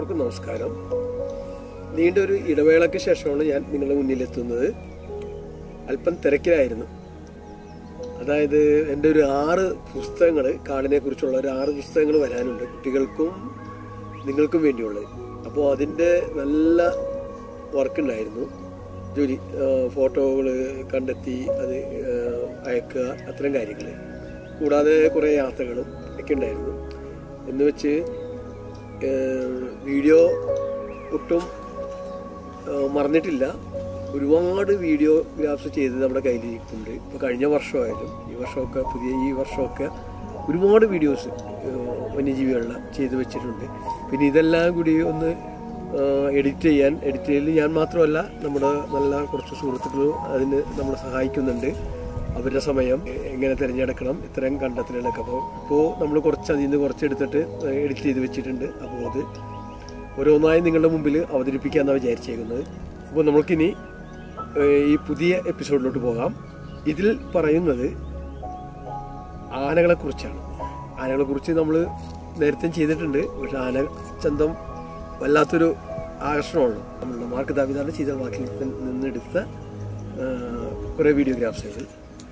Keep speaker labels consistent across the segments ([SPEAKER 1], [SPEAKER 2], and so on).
[SPEAKER 1] എല്ലാവർക്കും നമസ്കാരം നീണ്ട ഒരു ഇടവേളയ്ക്ക് ശേഷമാണ് ഞാൻ നിങ്ങളുടെ മുന്നിലെത്തുന്നത് അല്പം തിരക്കിലായിരുന്നു അതായത് എൻ്റെ ഒരു ആറ് പുസ്തകങ്ങൾ കാടിനെ കുറിച്ചുള്ള ഒരു ആറ് പുസ്തകങ്ങൾ വരാനുണ്ട് കുട്ടികൾക്കും നിങ്ങൾക്കും വേണ്ടിയുള്ളത് അപ്പോൾ അതിൻ്റെ നല്ല വർക്ക് ഉണ്ടായിരുന്നു ജോലി ഫോട്ടോകൾ കണ്ടെത്തി അത് ആ, അയക്കുക അത്തരം കാര്യങ്ങൾ കൂടാതെ കുറേ യാത്രകളും ഒക്കെ ഉണ്ടായിരുന്നു എന്ന് വെച്ച് ഏഹ് വീഡിയോ ഒട്ടും ഏഹ് മറന്നിട്ടില്ല ഒരുപാട് വീഡിയോഗ്രാഫ്സ് ചെയ്ത് നമ്മുടെ കയ്യിലിരിക്കുന്നുണ്ട് ഇപ്പോൾ കഴിഞ്ഞ വർഷമായാലും ഈ വർഷമൊക്കെ പുതിയ ഈ വർഷമൊക്കെ ഒരുപാട് വീഡിയോസ് വന്യജീവികളുടെ ചെയ്ത് വെച്ചിട്ടുണ്ട് പിന്നെ ഇതെല്ലാം കൂടി ഒന്ന് എഡിറ്റ് ചെയ്യാൻ എഡിറ്റ് ചെയ്യൽ ഞാൻ മാത്രമല്ല നമ്മുടെ നല്ല കുറച്ച് സുഹൃത്തുക്കളും അതിന് നമ്മളെ സഹായിക്കുന്നുണ്ട് അവരുടെ സമയം എങ്ങനെ തിരഞ്ഞെടുക്കണം ഇത്തരം കണ്ടെത്തലുകളൊക്കെ അപ്പോൾ ഇപ്പോൾ നമ്മൾ കുറച്ച് അതിൽ നിന്ന് കുറച്ചെടുത്തിട്ട് എഡിറ്റ് ചെയ്ത് വെച്ചിട്ടുണ്ട് അപ്പോൾ അത് ഓരോന്നായി നിങ്ങളുടെ മുമ്പിൽ അവതരിപ്പിക്കാമെന്നാണ് വിചാരിച്ചേക്കുന്നത് അപ്പോൾ നമുക്കിനി ഏഹ്, ഈ പുതിയ എപ്പിസോഡിലോട്ട് പോകാം ഇതിൽ പറയുന്നത് ആനകളെ കുറിച്ചാണ് ആനകളെ കുറിച്ച് നമ്മൾ നേരത്തെ ചെയ്തിട്ടുണ്ട് പക്ഷെ ആന ചന്തം വല്ലാത്തൊരു ആകർഷണമാണ് നമ്മളുടെ മാർക്ക് ദാവിദാണ് ചെയ്ത വാക്കിൽ നിന്നെടുത്ത ഏഹ്, കുറേ വീഡിയോഗ്രാഫ്സുകൾ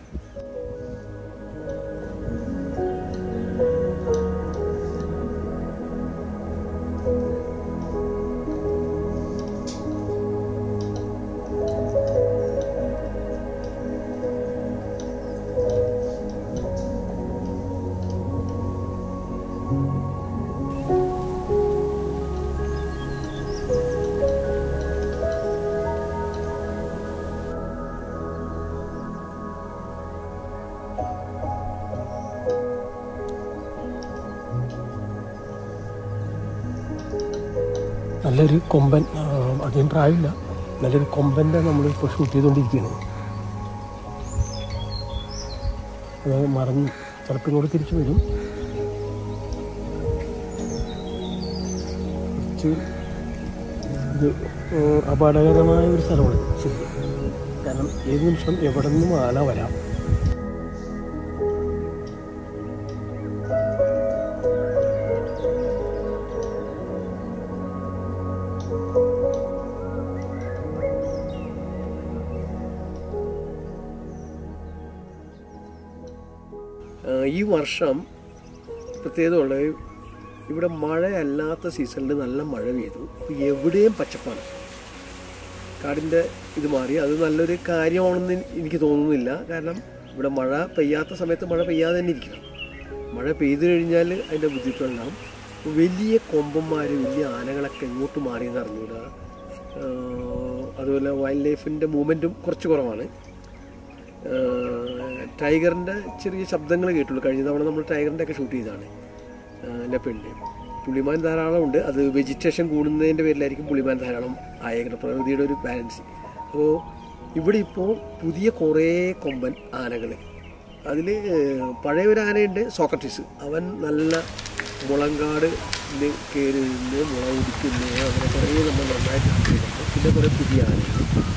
[SPEAKER 2] നല്ലൊരു കൊമ്പൻ ആ, അധികം പ്രായമില്ല നല്ലൊരു കൊമ്പൻ്റെ നമ്മൾ ഇപ്പോൾ ഷൂട്ട് ചെയ്തുകൊണ്ടിരിക്കുകയാണ് അത് മറഞ്ഞ് ചിലപ്പോൾ ഇങ്ങോട്ട് തിരിച്ചു വരും കുറച്ച് ഇത് ആ, അപകടകരമായ ഒരു സ്ഥലമാണ് ശരിക്കും കാരണം ഏത് നിമിഷം എവിടെ നിന്നും ആന വരാം
[SPEAKER 1] ആഹ് ഈ വർഷം പ്രത്യേകത ഉള്ളത് ഇവിടെ മഴയല്ലാത്ത സീസണിൽ നല്ല മഴ പെയ്തു അപ്പോൾ എവിടെയും പച്ചപ്പാണ് കാടിൻ്റെ ഇത് മാറി അത് നല്ലൊരു കാര്യമാണെന്ന് എനിക്ക് തോന്നുന്നില്ല കാരണം ഇവിടെ മഴ പെയ്യാത്ത സമയത്ത് മഴ പെയ്യാതെ തന്നെ ഇരിക്കണം മഴ പെയ്തു കഴിഞ്ഞാൽ അതിൻ്റെ ബുദ്ധിമുട്ടുണ്ടാകും വലിയ കൊമ്പന്മാർ വലിയ ആനകളൊക്കെ എങ്ങോട്ട് മാറിയെന്ന് അറിഞ്ഞൂടാ ആഹ് അതുപോലെ വൈൽഡ് ലൈഫിൻ്റെ മൂവ്മെൻറ്റും കുറച്ച് കുറവാണ് ടൈഗറിൻ്റെ ചെറിയ ശബ്ദങ്ങൾ കേട്ടുള്ളൂ കഴിഞ്ഞ തവണ നമ്മൾ ടൈഗറിൻ്റെ ഒക്കെ ഷൂട്ട് ചെയ്തതാണ് ലെപ്പിൻ്റെ പുള്ളിമാൻ ധാരാളം ഉണ്ട് അത് വെജിറ്റേഷൻ കൂടുന്നതിൻ്റെ പേരിലായിരിക്കും പുള്ളിമാൻ ധാരാളം ആയേക്കുന്നത് പ്രകൃതിയുടെ ഒരു ബാലൻസ് അപ്പോൾ ഇവിടെ ഇപ്പോൾ പുതിയ കുറേ കൊമ്പൻ ആനകൾ അതിൽ പഴയ ഒരു ആനയുണ്ട് സോക്രട്ടീസ് അവൻ നല്ല മുളങ്കാട് കയറി നിന്ന് മുള ഉടിക്കുന്നു അങ്ങനെ കുറേ നമ്മൾ നന്നായിട്ട് ചെയ്തിട്ടുണ്ട് പിന്നെ കുറേ പുതിയ ആനകൾ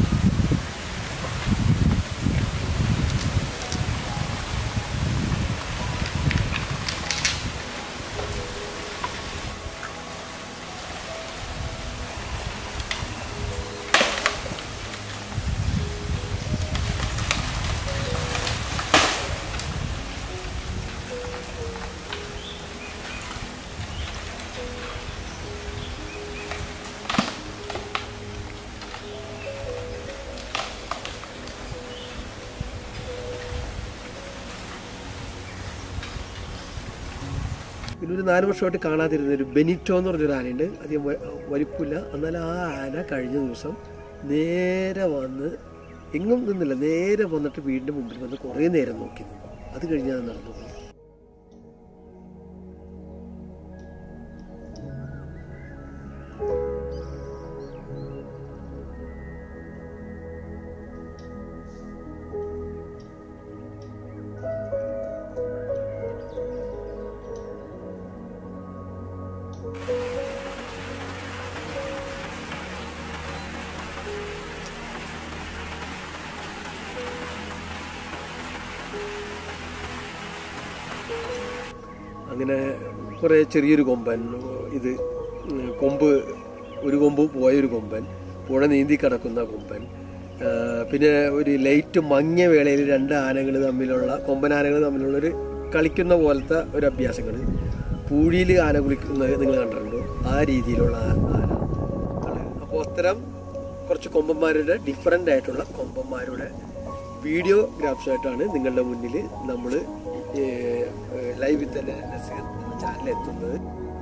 [SPEAKER 1] പിന്നെ ഒരു നാല് വർഷമായിട്ട് കാണാതിരുന്ന ഒരു ബെനിറ്റോ എന്ന് പറഞ്ഞൊരു ആനയുണ്ട് അധികം വ- വലിപ്പില്ല എന്നാൽ ആ ആന കഴിഞ്ഞ ദിവസം നേരെ വന്ന് എങ്ങും നിന്നില്ല നേരെ വന്നിട്ട് വീടിൻ്റെ മുമ്പിൽ വന്ന് കുറേ നേരം നോക്കി നിന്നു അത് കഴിഞ്ഞാൽ അത് നടന്നു പോയി അങ്ങനെ കുറേ ചെറിയൊരു കൊമ്പൻ ഇത് ഉം, കൊമ്പ് ഒരു കൊമ്പ് പോയൊരു കൊമ്പൻ പുഴ നീന്തി കിടക്കുന്ന കൊമ്പൻ ആ, പിന്നെ ഒരു ലൈറ്റ് മങ്ങിയ വേളയിൽ രണ്ട് ആനകൾ തമ്മിലുള്ള കൊമ്പൻ ആനകൾ തമ്മിലുള്ള ഒരു കളിക്കുന്ന പോലത്തെ ഒരു അഭ്യാസങ്ങൾ പൂഴിയിൽ ആന കുളിക്കുന്നത് നിങ്ങൾ കണ്ടിട്ടുണ്ടോ ആ രീതിയിലുള്ള ആ- ആന അപ്പോൾ അത്തരം കുറച്ച് കൊമ്പന്മാരുടെ ഡിഫറെൻ്റ് ആയിട്ടുള്ള കൊമ്പന്മാരുടെ വീഡിയോ ഗ്രാഫ്സായിട്ടാണ് നിങ്ങളുടെ മുന്നിൽ നമ്മൾ ലൈവ് വിത്ത് നസീർ എന്ന ചാനൽ എത്തുന്നത്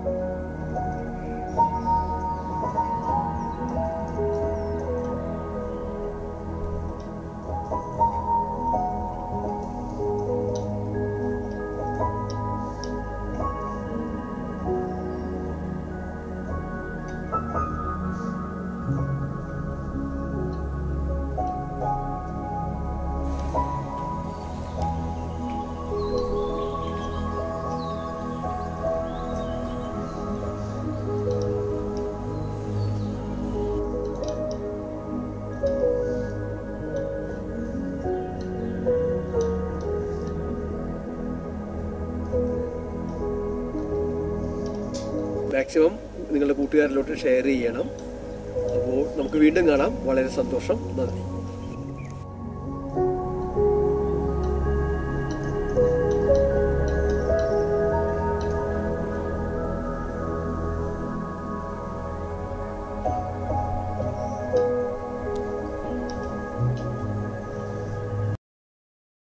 [SPEAKER 1] മാക്സിമം നിങ്ങളുടെ കൂട്ടുകാരിലോട്ട് ഷെയർ ചെയ്യണം അപ്പോൾ നമുക്ക് വീണ്ടും കാണാം വളരെ സന്തോഷം നന്ദി